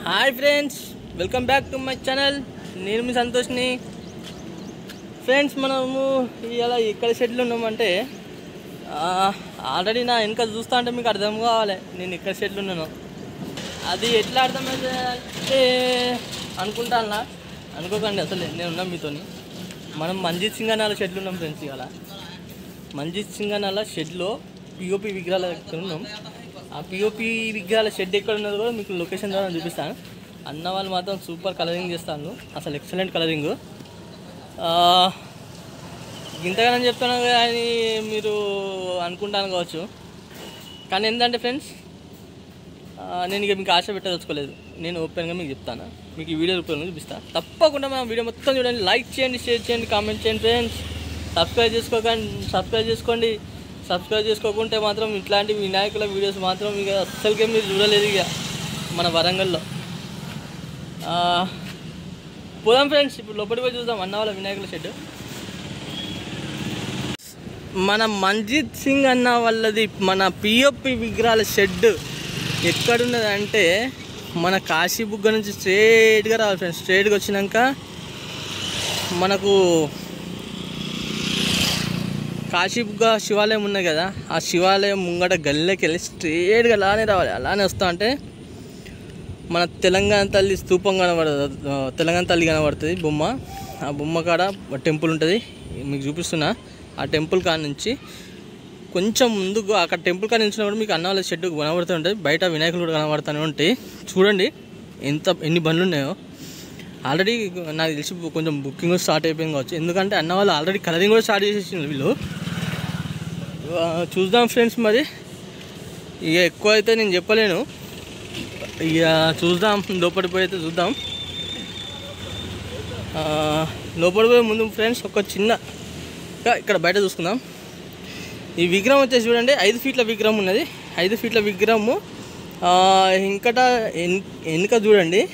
hi friends welcome back to my channel నేను మీ సంతోష్ని friends మనము ఇలా ఎక్కడ షెడ్లు ఉన్నామంటే ఆల్రెడీ నా వెనక చూస్తా అంటే మీకు అర్థం కావాలి నేను ఇక్కడ షెడ్లు ఉన్నాను అది ఎట్లా అర్థమైంది అంటే అనుకుంటానా అనుకోకండి అసలు నేను ఉన్నాం మీతోని మనం మంజిత్ సింగనాల షెడ్లు ఉన్నాం ఫ్రెండ్స్ ఇవాళ మంజిత్ సింగనాల షెడ్లో పిఓపి విగ్రహాల దగ్గర ఉన్నాం ఆ పిఓపి విగ్రహాల షెడ్ ఎక్కడ ఉన్నదో కూడా మీకు లొకేషన్ ద్వారా చూపిస్తాను అన్న వాళ్ళు మాత్రం సూపర్ కలరింగ్ చేస్తాను అసలు ఎక్సలెంట్ కలరింగ్ ఇంతగానని చెప్తాను కానీ మీరు అనుకుంటాను కావచ్చు కానీ ఏంటంటే ఫ్రెండ్స్ ఆ, నేను ఇక మీకు ఆశ పెట్టదలుచుకోలేదు నేను ఓపెన్గా మీకు చెప్తాను మీకు ఈ వీడియో రూపంలో చూపిస్తాను తప్పకుండా మన వీడియో మొత్తం చూడండి లైక్ చేయండి షేర్ చేయండి కామెంట్ చేయండి ఫ్రెండ్స్ సబ్స్క్రైబ్ చేసుకోకండి సబ్స్క్రైబ్ చేసుకోండి సబ్స్క్రైబ్ చేసుకోకుంటే మాత్రం ఇట్లాంటి వినాయకుల వీడియోస్ మాత్రం ఇక అస్సలకే మీరు చూడలేదు ఇక మన వరంగల్లో ఆ, పోదాం ఫ్రెండ్స్ ఇప్పుడు లోపలికి పోయి చూద్దాం అన్న వాళ్ళ వినాయకుల షెడ్ మన మంజిత్ సింగ్ అన్న వాళ్ళది మన పిఓపి విగ్రహాల షెడ్ ఎక్కడున్నదంటే మన కాశీబుగ్గ నుంచి స్ట్రేట్గా రావాలి ఫ్రెండ్స్ స్ట్రేట్గా వచ్చినాక మనకు కాశీబుగ్గ శివాలయం ఉన్నది కదా ఆ శివాలయం ముంగట గల్లెకి వెళ్ళి స్ట్రేట్గా అలానే రావాలి అలానే వస్తా అంటే మన తెలంగాణ తల్లి స్తూపం కనబడుతుంది తెలంగాణ తల్లి కనబడుతుంది బొమ్మ ఆ బొమ్మ కాడ టెంపుల్ ఉంటుంది మీకు చూపిస్తున్నా ఆ టెంపుల్ కాడ నుంచి కొంచెం ముందుకు అక్కడ టెంపుల్ కాడ నుంచి కూడా మీకు అన్నవాళ్ళ షెడ్ కనబడుతూ ఉంటుంది బయట వినాయకులు కూడా కనబడుతూనే ఉంటాయి చూడండి ఎంత ఎన్ని బండ్లు ఉన్నాయో ఆల్రెడీ నాకు తెలిసి కొంచెం బుకింగ్ స్టార్ట్ అయిపోయింది కావచ్చు ఎందుకంటే అన్న వాళ్ళు ఆల్రెడీ కలరింగ్ కూడా స్టార్ట్ చేసేసింది వీళ్ళు ఆ, చూద్దాం ఫ్రెండ్స్ మరి ఇక ఎక్కువ అయితే నేను చెప్పలేను ఇక చూద్దాం లోపలి పోయి అయితే చూద్దాం ఆ, లోపలి పోయే ముందు ఫ్రెండ్స్ ఒక చిన్న ఇంకా ఇక్కడ బయట చూసుకుందాం ఈ విగ్రహం వచ్చేసి చూడండి ఐదు ఫీట్ల విగ్రహం ఉన్నది ఐదు ఫీట్ల విగ్రహము ఆ, ఇంకట ఎన్- వెనుక చూడండి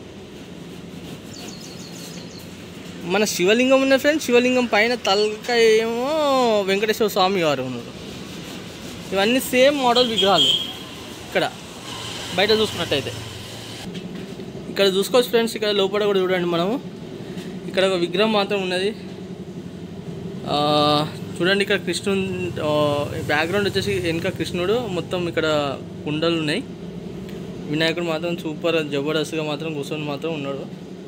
మన శివలింగం ఉన్న ఫ్రెండ్స్ శివలింగం పైన తలకాయ ఏమో వెంకటేశ్వర స్వామి వారు ఉన్నారు ఇవన్నీ సేమ్ మోడల్ విగ్రహాలు ఇక్కడ బయట చూసుకున్నట్టయితే ఇక్కడ చూసుకోవచ్చు ఫ్రెండ్స్ ఇక్కడ లోపల కూడా చూడండి మనము ఇక్కడ ఒక విగ్రహం మాత్రం ఉన్నది ఆ, చూడండి ఇక్కడ కృష్ణుడు బ్యాక్గ్రౌండ్ వచ్చేసి వెనుక కృష్ణుడు మొత్తం ఇక్కడ కుండలు ఉన్నాయి వినాయకుడు మాత్రం సూపర్ జబర్దస్త్గా మాత్రం కూర్చొని మాత్రం ఉన్నాడు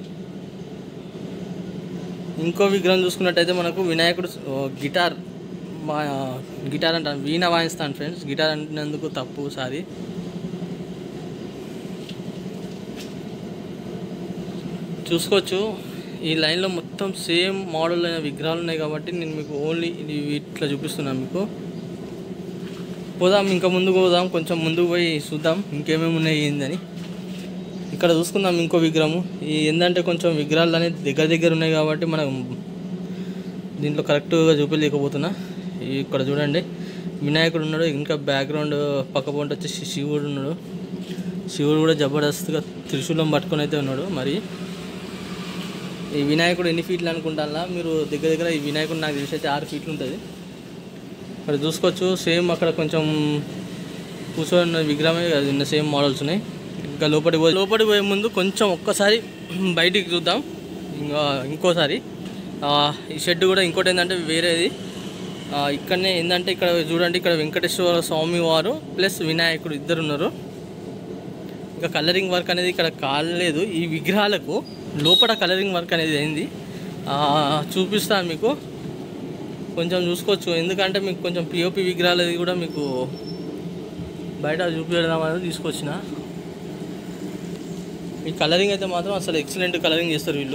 ఇంకో విగ్రహం చూసుకున్నట్టయితే మనకు వినాయకుడు ఆ, గిటార్ మా గిటార్ అంటాను వీణ వాయిస్తాను ఫ్రెండ్స్ గిటార్ అంటున్నందుకు తప్పు సారీ చూసుకోవచ్చు ఈ లైన్లో మొత్తం సేమ్ మోడల్ అయిన విగ్రహాలు ఉన్నాయి కాబట్టి నేను మీకు ఓన్లీ ఇది ఇట్లా చూపిస్తున్నాను మీకు పోదాం ఇంకా ముందుకు పోదాం కొంచెం ముందుకు పోయి చూద్దాం ఇంకేమేమి ఉన్నాయి ఏందని ఇక్కడ చూసుకుందాం ఇంకో విగ్రహము ఈ ఏంటంటే కొంచెం విగ్రహాలు అనేది దగ్గర దగ్గర ఉన్నాయి కాబట్టి మనం దీంట్లో కరెక్ట్గా చూపించలేకపోతున్నా ఈ ఇక్కడ చూడండి వినాయకుడు ఉన్నాడు ఇంకా బ్యాక్గ్రౌండ్ పక్క పొంట వచ్చేసి శివుడు ఉన్నాడు శివుడు కూడా జబర్దస్త్గా త్రిశూలం పట్టుకొని అయితే ఉన్నాడు మరి ఈ వినాయకుడు ఎన్ని ఫీట్లు అనుకుంటారా మీరు దగ్గర దగ్గర ఈ వినాయకుడు నాకు తెలిసి అయితే ఆరు ఫీట్లు ఉంటుంది ఇక్కడ చూసుకోవచ్చు సేమ్ అక్కడ కొంచెం కూర్చొని విగ్రహమే కాదు ఉన్న సేమ్ మోడల్స్ ఉన్నాయి ఇంకా లోపలికి పోయి లోపలికి పోయే ముందు కొంచెం ఒక్కసారి బయటికి చూద్దాం ఇంకా ఇంకోసారి ఆ, ఈ షెడ్ కూడా ఇంకోటి ఏంటంటే వేరేది ఆ, ఇక్కడనే ఏంటంటే ఇక్కడ చూడండి ఇక్కడ వెంకటేశ్వర స్వామి వారు ప్లస్ వినాయకుడు ఇద్దరు ఉన్నారు ఇంకా కలరింగ్ వర్క్ అనేది ఇక్కడ కాలేదు ఈ విగ్రహాలకు లోపల కలరింగ్ వర్క్ అనేది అయింది ఆ, చూపిస్తాను మీకు కొంచెం చూసుకోవచ్చు ఎందుకంటే మీకు కొంచెం పిఓపి విగ్రహాలు అది కూడా మీకు బయట చూపించడం అనేది తీసుకొచ్చిన ఈ కలరింగ్ అయితే మాత్రం అసలు ఎక్సలెంట్ కలరింగ్ చేస్తారు వీళ్ళు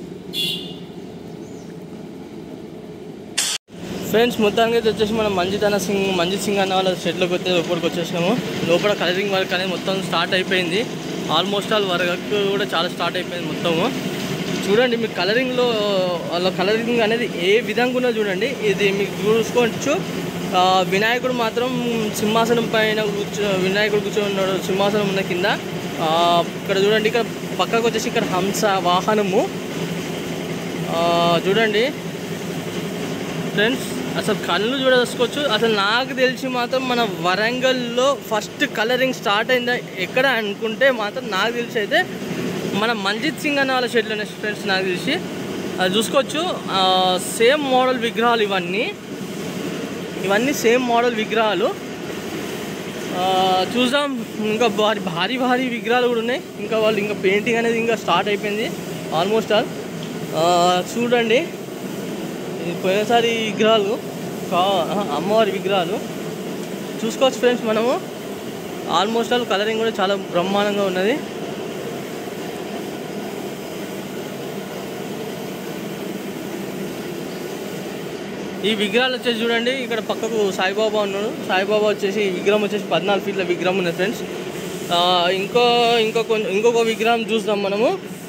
ఫ్రెండ్స్ మొత్తానికి అయితే వచ్చేసి మనం మంజిత్ అన్న సింగ్ మంజిత్ సింగ్ అన్న వాళ్ళ షెడ్లోకి వచ్చే లోపలికి వచ్చేసినాము లోపల కలరింగ్ వర్క్ అనేది మొత్తం స్టార్ట్ అయిపోయింది ఆల్మోస్ట్ ఆల్ వర్క్ కూడా చాలా స్టార్ట్ అయిపోయింది మొత్తము చూడండి మీకు కలరింగ్లో వాళ్ళ కలరింగ్ అనేది ఏ విధంగా ఉన్నదో చూడండి ఇది మీకు చూసుకోవచ్చు ఆ, వినాయకుడు మాత్రం సింహాసనం పైన కూర్చో వినాయకుడు కూర్చొని ఉన్నాడు సింహాసనం ఉన్న కింద ఆ, ఇక్కడ చూడండి ఇక్కడ పక్కకు వచ్చేసి ఇక్కడ హంస వాహనము ఆ, చూడండి ఫ్రెండ్స్ అసలు కళ్ళు చూడదసుకోవచ్చు అసలు నాకు తెలిసి మాత్రం మన వరంగల్లో ఫస్ట్ కలరింగ్ స్టార్ట్ అయిందా ఎక్కడ అనుకుంటే మాత్రం నాకు తెలిసి అయితే మన మంజిత్ సింగ్ అన్న వాళ్ళ షెడ్లు ఉన్నాయి ఫ్రెండ్స్ నాకు తెలిసి అది చూసుకోవచ్చు సేమ్ మోడల్ విగ్రహాలు ఇవన్నీ ఇవన్నీ సేమ్ మోడల్ విగ్రహాలు ఆ, చూద్దాం ఇంకా భారీ భారీ భారీ విగ్రహాలు కూడా ఉన్నాయి ఇంకా వాళ్ళు ఇంకా పెయింటింగ్ అనేది ఇంకా స్టార్ట్ అయిపోయింది ఆల్మోస్ట్ ఆల్ ఆ, చూడండి ఇది పోయినసారి ఈ విగ్రహాలు కా ఆహా, అమ్మవారి విగ్రహాలు చూసుకోవచ్చు ఫ్రెండ్స్ మనము ఆల్మోస్ట్ ఆల్ కలరింగ్ కూడా చాలా బ్రహ్మాండంగా ఉన్నది ఈ విగ్రహాలు వచ్చేసి చూడండి ఇక్కడ పక్కకు సాయిబాబా ఉన్నాడు సాయిబాబా వచ్చేసి ఈ విగ్రహం వచ్చేసి పద్నాలుగు ఫీట్ల విగ్రహం ఉంది ఫ్రెండ్స్ ఆ, ఇంకో ఇంకో కొంచెం ఇంకొక విగ్రహం చూద్దాం మనము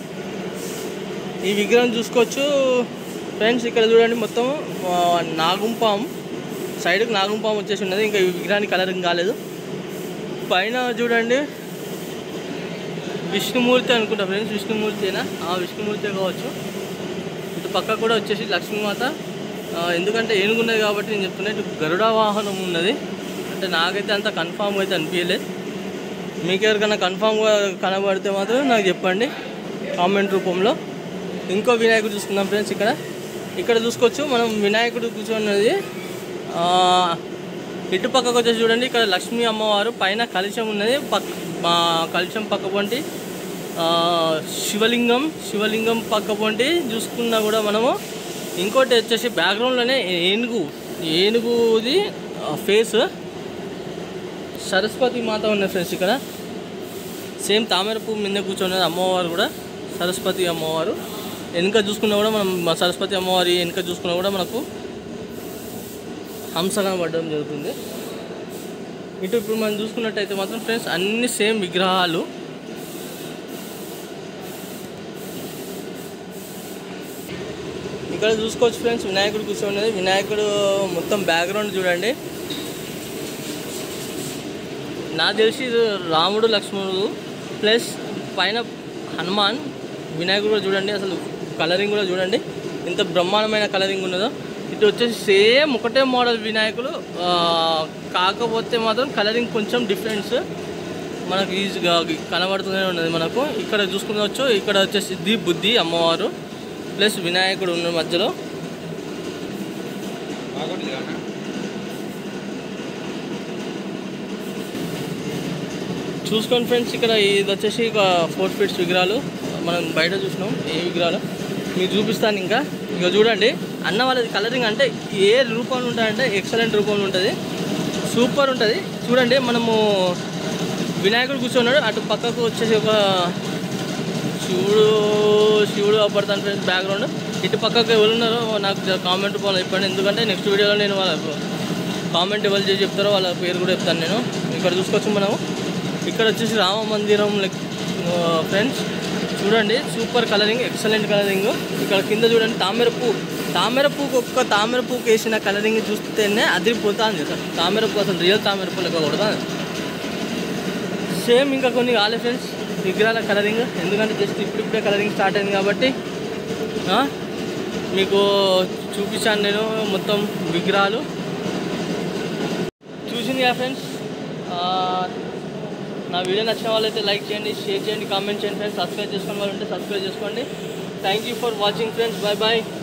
ఈ విగ్రహం చూసుకోవచ్చు ఫ్రెండ్స్ ఇక్కడ చూడండి మొత్తం ఆ, నాగుంపాం సైడ్కి నాగుంపాం వచ్చేసి ఉన్నది ఇంకా ఈ విగ్రహానికి కలరింగ్ కాలేదు పైన చూడండి విష్ణుమూర్తి అనుకుంటా ఫ్రెండ్స్ విష్ణుమూర్తినా ఆ విష్ణుమూర్తి కావచ్చు ఇటు పక్క కూడా వచ్చేసి లక్ష్మీమాత ఆ, ఎందుకంటే ఏనుగున్నది కాబట్టి నేను చెప్తున్నా ఇటు గరుడ వాహనం ఉన్నది అంటే నాకైతే అంత కన్ఫామ్ అయితే అనిపించలేదు మీకు ఎవరికైనా కన్ఫామ్గా కనబడితే మాత్రం నాకు చెప్పండి కామెంట్ రూపంలో ఇంకో వినాయకుడు చూసుకుందాం ఫ్రెండ్స్ ఇక్కడ ఇక్కడ చూసుకోవచ్చు మనం వినాయకుడు కూర్చున్నది ఆ, ఇటు పక్కకు వచ్చేసి చూడండి ఇక్కడ లక్ష్మీ అమ్మవారు పైన కలుషం ఉన్నది పక్క మా కలుషం పక్క పొంటి ఆ, శివలింగం శివలింగం పక్క పొంటి చూసుకున్నా కూడా మనము ఇంకోటి వచ్చేసి బ్యాక్గ్రౌండ్లోనే ఏనుగు ఏనుగుది ఫేస్ సరస్వతి మాత ఉన్నది ఫ్రెండ్స్ ఇక్కడ సేమ్ తామర పువ్వు మీద కూర్చున్నది అమ్మవారు కూడా సరస్వతి అమ్మవారు వెనుక చూసుకున్నా కూడా మనం మా సరస్వతి అమ్మవారి వెనుక చూసుకున్నా కూడా మనకు హంస కనబడడం జరుగుతుంది ఇటు ఇప్పుడు మనం చూసుకున్నట్టయితే మాత్రం ఫ్రెండ్స్ అన్ని సేమ్ విగ్రహాలు ఇక్కడ చూసుకోవచ్చు ఫ్రెండ్స్ వినాయకుడు కూర్చున్నది వినాయకుడు మొత్తం బ్యాక్గ్రౌండ్ చూడండి నాకు తెలిసి ఇది రాముడు లక్ష్మణుడు ప్లస్ పైన హనుమాన్ వినాయకుడు కూడా చూడండి అసలు కలరింగ్ కూడా చూడండి ఇంత బ్రహ్మాండమైన కలరింగ్ ఉన్నదో ఇటు వచ్చేసి సేమ్ ఒకటే మోడల్ వినాయకుడు ఆ, కాకపోతే మాత్రం కలరింగ్ కొంచెం డిఫరెన్స్ మనకు ఈజీగా కనబడుతూనే ఉన్నది మనకు ఇక్కడ చూసుకునవచ్చు ఇక్కడ వచ్చేసి సిద్ధి బుద్ధి అమ్మవారు ప్లస్ వినాయకుడు ఉన్న మధ్యలో చూసుకోండి ఫ్రెండ్స్ ఇక్కడ ఇది వచ్చేసి ఒక ఫోర్ ఫీట్స్ విగ్రహాలు మనం బయట చూసినాం ఏ విగ్రహాలు మీకు చూపిస్తాను ఇంకా ఇక చూడండి అన్న వాళ్ళది కలరింగ్ అంటే ఏ రూపంలో ఉంటాయంటే ఎక్సలెంట్ రూపంలో ఉంటుంది సూపర్ ఉంటుంది చూడండి మనము వినాయకుడు కూర్చున్నాడు అటు పక్కకు వచ్చేసి ఒక శివుడు శివుడు అవపడతాను ఫ్రెండ్స్ బ్యాక్గ్రౌండ్ ఇటు పక్కకు ఎవరు ఉన్నారో నాకు కామెంట్ రూపంలో చెప్పండి ఎందుకంటే నెక్స్ట్ వీడియోలో నేను వాళ్ళ కామెంట్ ఎవరు చేసి చెప్తారో వాళ్ళ పేరు కూడా చెప్తాను నేను ఇక్కడ చూసుకోవచ్చు మనము ఇక్కడ వచ్చేసి రామ మందిరం లెక్ ఫ్రెండ్స్ చూడండి సూపర్ కలరింగ్ ఎక్సలెంట్ కలరింగ్ ఇక్కడ కింద చూడండి తామర పువ్వు తామర పువ్వుకి ఒక్క తామర పువ్వుకి వేసిన కలరింగ్ చూస్తేనే అదిరిపోతుంది అసలు తామర పువ్వు అసలు రియల్ తామర పువ్వు లెక్క కొడుతుంది సేమ్ ఇంకా కొన్ని కాలే ఫ్రెండ్స్ విగ్రహాల కలరింగ్ ఎందుకంటే జస్ట్ ఇప్పుడిప్పుడే కలరింగ్ స్టార్ట్ అయింది కాబట్టి ఆ, మీకు చూపించాను నేను మొత్తం విగ్రహాలు చూసింది కదా ఫ్రెండ్స్ నా వీడియో నచ్చిన వాళ్ళైతే లైక్ చేయండి షేర్ చేయండి కామెంట్ చేయండి ఫ్రెండ్స్ సబ్స్క్రైబ్ చేసుకుని వాళ్ళు ఉంటే సబ్స్క్రైబ్ చేసుకోండి thank you for watching friends bye bye